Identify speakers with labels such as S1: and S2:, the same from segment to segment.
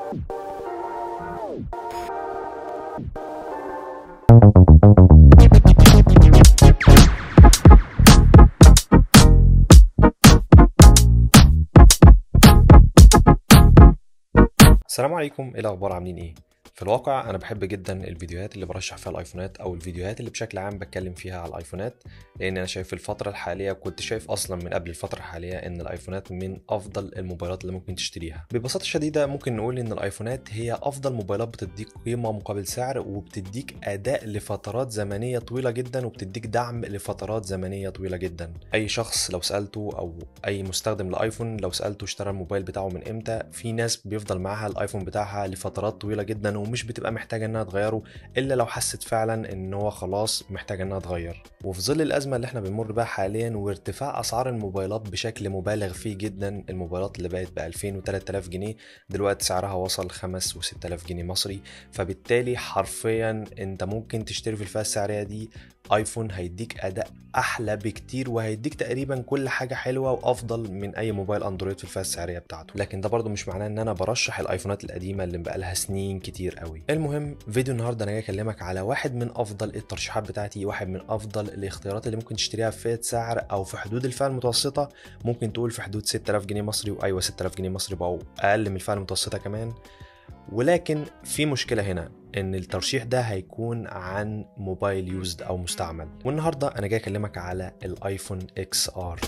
S1: السلام عليكم ايه الاخبار عاملين ايه في الواقع انا بحب جدا الفيديوهات اللي برشح فيها الايفونات او الفيديوهات اللي بشكل عام بتكلم فيها على الايفونات لان انا شايف الفتره الحاليه كنت شايف اصلا من قبل الفتره الحاليه ان الايفونات من افضل الموبايلات اللي ممكن تشتريها ببساطه شديده ممكن نقول ان الايفونات هي افضل موبايلات بتديك قيمه مقابل سعر وبتديك اداء لفترات زمنيه طويله جدا وبتديك دعم لفترات زمنيه طويله جدا اي شخص لو سالته او اي مستخدم لايفون لو سالته اشترى الموبايل بتاعه من امتى في ناس بيفضل معاها الايفون بتاعها لفترات طويله جدا ومش بتبقى محتاجه انها تغيره الا لو حست فعلا ان هو خلاص محتاج انها تغير وفي ظل الازمه اللي احنا بنمر بها حاليا وارتفاع اسعار الموبايلات بشكل مبالغ فيه جدا الموبايلات اللي بقت ب 2000 و 3000 جنيه دلوقتي سعرها وصل 5 و 6000 جنيه مصري فبالتالي حرفيا انت ممكن تشتري في الفئه السعريه دي ايفون هيديك اداء احلى بكتير وهيديك تقريبا كل حاجه حلوه وافضل من اي موبايل اندرويد في الفئه السعريه بتاعته لكن ده برضو مش معناه ان انا برشح الايفونات القديمه اللي بقالها سنين كتير قوي المهم فيديو النهارده انا جاي اكلمك على واحد من افضل الترشيحات بتاعتي واحد من افضل الاختيارات اللي ممكن تشتريها في فئه سعر او في حدود الفئه المتوسطه ممكن تقول في حدود 6000 جنيه مصري وايوه 6000 جنيه مصري او اقل من الفئه المتوسطه كمان ولكن في مشكلة هنا ان الترشيح ده هيكون عن موبايل يوزد او مستعمل والنهارده انا جاي اكلمك على الايفون اكس ار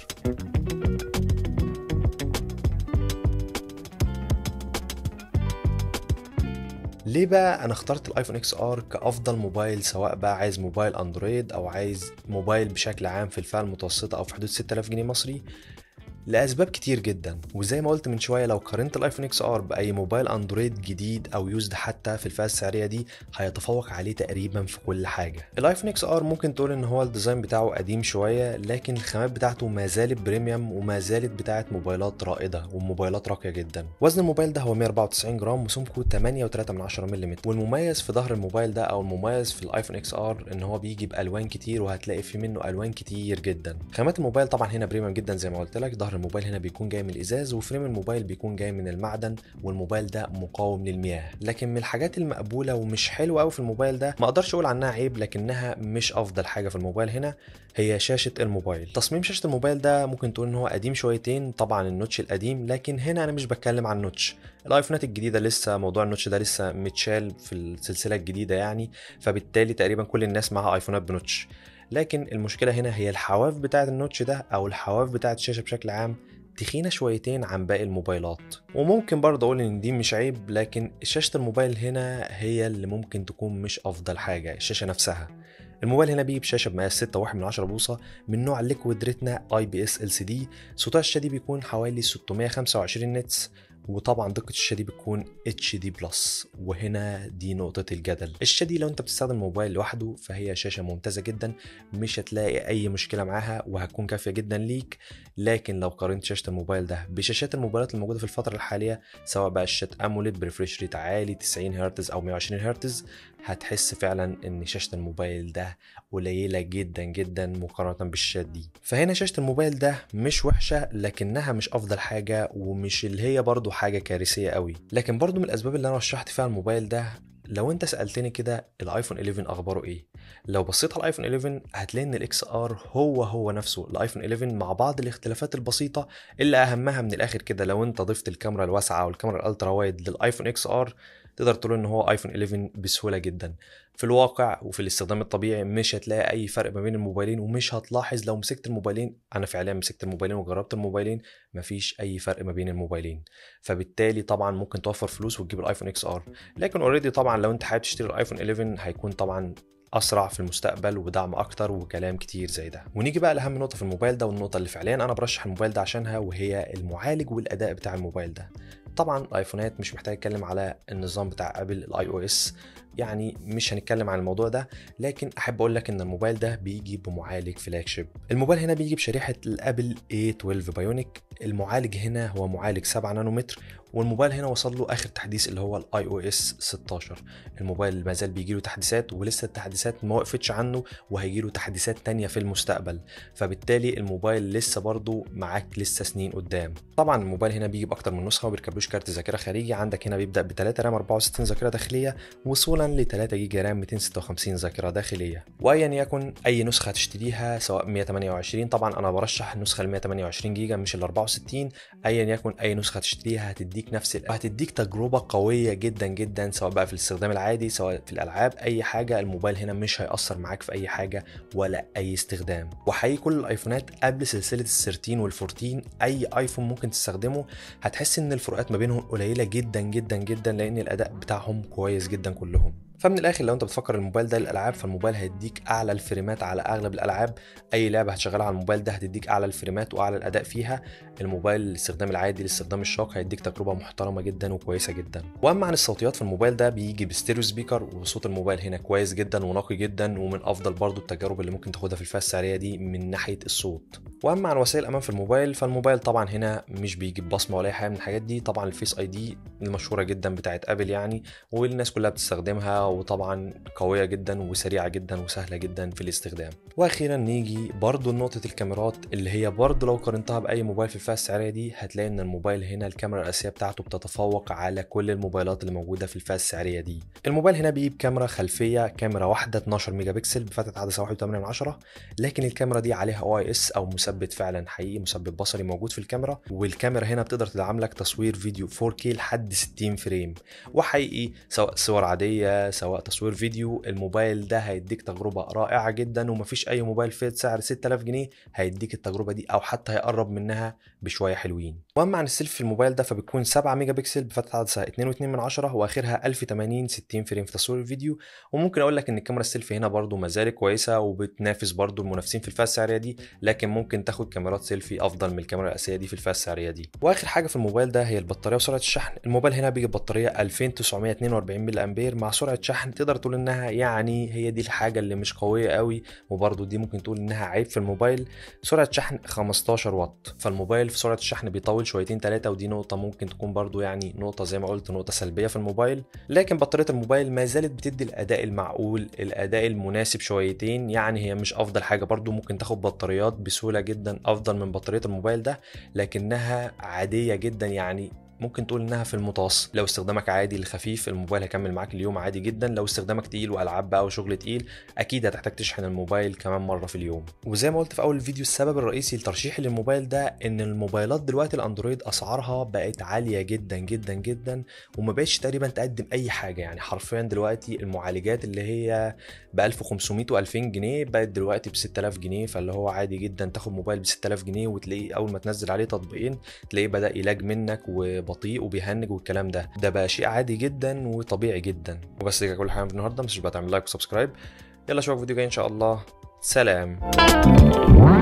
S1: ليه بقى انا اخترت الايفون اكس ار كافضل موبايل سواء بقى عايز موبايل اندرويد او عايز موبايل بشكل عام في الفئه المتوسطه او في حدود 6000 جنيه مصري لاسباب كتير جدا وزي ما قلت من شويه لو قارنت الايفون اكس ار باي موبايل اندرويد جديد او يوزد حتى في الفئه السعريه دي هيتفوق عليه تقريبا في كل حاجه الايفون اكس ار ممكن تقول ان هو الديزاين بتاعه قديم شويه لكن الخامات بتاعته ما زالت بريميوم وما زالت بتاعه موبايلات رائده وموبايلات راقيه جدا وزن الموبايل ده هو 194 جرام وسمكه 8.3 ملم والمميز في ظهر الموبايل ده او المميز في الايفون اكس ار ان هو بيجي بالوان كتير وهتلاقي في منه الوان كتير جدا خامات الموبايل طبعا هنا بريميوم جدا زي ما قلت لك ظهر الموبايل هنا بيكون جاي من الازاز وفريم الموبايل بيكون جاي من المعدن والموبايل ده مقاوم للمياه لكن من الحاجات المقبوله ومش حلوه قوي في الموبايل ده ما اقدرش اقول عنها عيب لكنها مش افضل حاجه في الموبايل هنا هي شاشه الموبايل تصميم شاشه الموبايل ده ممكن تقول ان هو قديم شويتين طبعا النوتش القديم لكن هنا انا مش بتكلم عن النوتش الايفونات الجديده لسه موضوع النوتش ده لسه متشال في السلسله الجديده يعني فبالتالي تقريبا كل الناس معاها ايفونات بنوتش لكن المشكله هنا هي الحواف بتاعه النوتش ده او الحواف بتاعه الشاشه بشكل عام تخينة شويتين عن باقي الموبايلات وممكن برضه اقول ان دي مش عيب لكن شاشة الموبايل هنا هي اللي ممكن تكون مش افضل حاجة الشاشة نفسها الموبايل هنا بيجي بشاشه بمقاس 6.1 من 10 بوصه من نوع ليكويد ريتنا اي بي اس ال سي دي سطوع الشاشه دي بيكون حوالي 625 نتس وطبعا دقه الشاشه دي بتكون اتش دي بلس وهنا دي نقطه الجدل الشاشه دي لو انت بتستخدم الموبايل لوحده فهي شاشه ممتازه جدا مش هتلاقي اي مشكله معاها وهتكون كافيه جدا ليك لكن لو قارنت شاشه الموبايل ده بشاشات الموبايلات الموجوده في الفتره الحاليه سواء بقى شاشات اموليد بريفريش ريت عالي 90 هرتز او 120 هرتز هتحس فعلا ان شاشه الموبايل ده قليله جدا جدا مقارنه بالشاشات دي فهنا شاشه الموبايل ده مش وحشه لكنها مش افضل حاجه ومش اللي هي برضو حاجه كارثيه قوي لكن برضو من الاسباب اللي انا رشحت فيها الموبايل ده لو انت سالتني كده الايفون 11 اخباره ايه لو بصيت على الايفون 11 هتلاقي ان الاكس ار هو هو نفسه الايفون 11 مع بعض الاختلافات البسيطه اللي اهمها من الاخر كده لو انت ضفت الكاميرا الواسعه والكاميرا الالترا وايد للايفون اكس ار تقدر تقول ان هو ايفون 11 بسهوله جدا في الواقع وفي الاستخدام الطبيعي مش هتلاقي اي فرق ما بين الموبايلين ومش هتلاحظ لو مسكت الموبايلين انا فعليا مسكت الموبايلين وجربت الموبايلين مفيش اي فرق ما بين الموبايلين فبالتالي طبعا ممكن توفر فلوس وتجيب الايفون اكس ار لكن اوريدي طبعا لو انت حابب تشتري الايفون 11 هيكون طبعا اسرع في المستقبل ودعم اكتر وكلام كتير زي ده ونيجي بقى لاهم نقطه في الموبايل ده والنقطه اللي فعليا انا برشح الموبايل ده عشانها وهي المعالج والاداء بتاع الموبايل ده طبعا الايفونات مش محتاج اتكلم على النظام بتاع ابل الاي او اس يعني مش هنتكلم عن الموضوع ده لكن احب اقول لك ان الموبايل ده بيجي بمعالج فلاج شيب الموبايل هنا بيجي بشريحه الابل A12 بايونيك المعالج هنا هو معالج 7 نانومتر والموبايل هنا وصل له اخر تحديث اللي هو الاي او اس 16 الموبايل ما زال بيجي له تحديثات ولسه التحديثات ما وقفتش عنه وهيجي له تحديثات تانية في المستقبل فبالتالي الموبايل لسه برضه معاك لسه سنين قدام طبعا الموبايل هنا بيجي باكتر من نسخه وبيركبلوش كارت ذاكره خارجي عندك هنا بيبدا ب 3 رام 64 ذاكره داخليه وصولا ل 3 جيجا رام 256 ذاكره داخليه وايا يكن اي نسخه هتشتريها سواء 128 طبعا انا برشح النسخه ال 128 جيجا مش ال 64 ايا يكن اي نسخه تشتريها هتديك نفس هتديك تجربه قويه جدا جدا سواء بقى في الاستخدام العادي سواء في الالعاب اي حاجه الموبايل هنا مش هيأثر معاك في اي حاجه ولا اي استخدام وحقيقي كل الايفونات قبل سلسله ال 13 وال 14 اي ايفون ممكن تستخدمه هتحس ان الفروقات ما بينهم قليله جدا جدا جدا لان الاداء بتاعهم كويس جدا كلهم فمن الاخر لو انت بتفكر الموبايل ده للالعاب فالموبايل هيديك اعلى الفريمات على اغلب الالعاب اي لعبه هتشغلها على الموبايل ده هتديك اعلى الفريمات واعلى الاداء فيها الموبايل الاستخدام العادي الاستخدام الشاق هيديك تجربه محترمه جدا وكويسه جدا واما عن الصوتيات في الموبايل ده بيجي بستيريو سبيكر وصوت الموبايل هنا كويس جدا ونقي جدا ومن افضل برضو التجارب اللي ممكن تاخدها في الفئه السعريه دي من ناحيه الصوت واما عن وسائل الامان في الموبايل فالموبايل طبعا هنا مش بيجيب بصمه ولا اي حاجه من الحاجات دي طبعا الفيس اي دي المشهوره جدا بتاعت ابل يعني والناس كلها بتستخدمها وطبعا قويه جدا وسريعه جدا وسهله جدا في الاستخدام واخيرا نيجي برضو لنقطه الكاميرات اللي هي برضو لو قارنتها باي موبايل في الفئه السعريه دي هتلاقي ان الموبايل هنا الكاميرا الاساسيه بتاعته بتتفوق على كل الموبايلات اللي موجوده في الفئه السعريه دي الموبايل هنا بيجيب كاميرا خلفيه كاميرا واحده 12 ميجا بكسل بفتحه عدسه 1.8 لكن الكاميرا دي عليها او اي اس او مثبت فعلا حقيقي مثبت بصري موجود في الكاميرا والكاميرا هنا بتقدر تدعم لك تصوير فيديو 4K لحد 60 فريم وحقيقي سواء صور عاديه سواء تصوير فيديو الموبايل ده هيديك تجربه رائعه جدا ومفيش اي موبايل في سعر 6000 جنيه هيديك التجربه دي او حتى هيقرب منها بشويه حلوين واما عن السيلفي في الموبايل ده فبتكون 7 ميجا بكسل بفتحه عدسه 2.2 من 10 واخرها 1080 60 فريم في تصوير الفيديو وممكن اقول لك ان الكاميرا السيلفي هنا برضو ما زالت كويسه وبتنافس برضو المنافسين في الفئه السعريه دي لكن ممكن تاخد كاميرات سيلفي افضل من الكاميرا الاساسيه دي في الفئه السعريه دي واخر حاجه في الموبايل ده هي البطاريه وسرعه الشحن الموبايل هنا بيجي ببطاريه 2942 ملي امبير مع سرعه شحن تقدر تقول انها يعني هي دي الحاجه اللي مش قويه قوي وبرضو دي ممكن تقول انها عيب في الموبايل سرعه شحن 15 واط فالموبايل في سرعه الشحن بيطول شويتين ثلاثه ودي نقطه ممكن تكون برضو يعني نقطه زي ما قلت نقطه سلبيه في الموبايل لكن بطاريه الموبايل ما زالت بتدي الاداء المعقول الاداء المناسب شويتين يعني هي مش افضل حاجه برضو ممكن تاخد بطاريات بسهوله جدا افضل من بطاريه الموبايل ده لكنها عاديه جدا يعني ممكن تقول انها في المتوسط لو استخدامك عادي لخفيف الموبايل هيكمل معاك اليوم عادي جدا لو استخدامك تقيل والعاب بقى وشغل تقيل اكيد هتحتاج تشحن الموبايل كمان مره في اليوم وزي ما قلت في اول الفيديو السبب الرئيسي لترشيحي للموبايل ده ان الموبايلات دلوقتي الاندرويد اسعارها بقت عاليه جدا جدا جدا وما بقتش تقريبا تقدم اي حاجه يعني حرفيا دلوقتي المعالجات اللي هي ب 1500 و2000 جنيه بقت دلوقتي ب 6000 جنيه فاللي هو عادي جدا تاخد موبايل ب 6000 جنيه وتلاقيه اول ما تنزل عليه تطبيقين تلاقيه بدا يلاج منك وبطيء وبيهنج والكلام ده ده بقى شيء عادي جدا وطبيعي جدا وبس كده كل حاجه في النهارده مش بقى تعمل لايك وسبسكرايب يلا اشوفك فيديو جاي ان شاء الله سلام